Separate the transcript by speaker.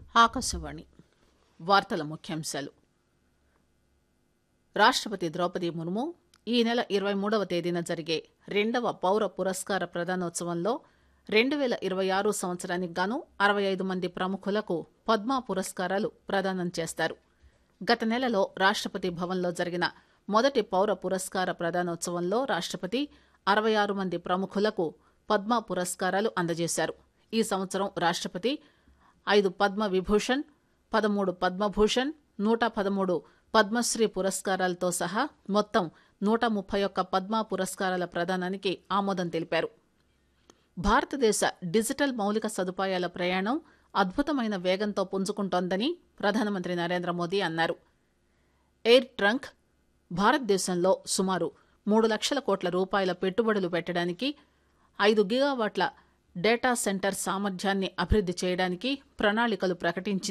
Speaker 1: ఆకాశవాణి వార్తల ముఖ్యాంశాలు రాష్టపతి ద్రౌపది ముర్ము ఈ నెల ఇరవై మూడవ తేదీన జరిగే రెండవ పౌర పురస్కార ప్రదానోత్సవంలో రెండు పేల ఇరవై ఆరు సంవత్సరానికి గాను అరవై ఐదు మంది ప్రముఖులకు పద్మ పురస్కారాలు ప్రదానం చేస్తారు గత నెలలో రాష్టపతి భవన్లో జరిగిన మొదటి పౌర పురస్కార ప్రదానోత్సవంలో రాష్టపతి అరవై ఆరు మంది ప్రముఖులకు పద్మ పురస్కారాలు అందజేశారు ఈ సంవత్సరం రాష్టపతి ఐదు పద్మ విభూషణ్ పదమూడు పద్మభూషణ్ నూట పదమూడు పద్మశ్రీ పురస్కారాలతో సహా మొత్తం నూట ముప్పై ఒక్క పద్మ పురస్కారాల ప్రదానానికి ఆమోదం తెలిపారు భారతదేశ డిజిటల్ మౌలిక సదుపాయాల ప్రయాణం అద్భుతమైన వేగంతో పుంజుకుంటోందని ప్రధానమంత్రి నరేంద్ర మోదీ అన్నారు ఎయిర్ ట్రంక్ భారతదేశంలో సుమారు మూడు లక్షల కోట్ల రూపాయల పెట్టుబడులు పెట్టడానికి ఐదు గిగావాట్ల డేటా సెంటర్ సామర్థ్యాన్ని అభివృద్ది చేయడానికి ప్రణాళికలు ప్రకటించింది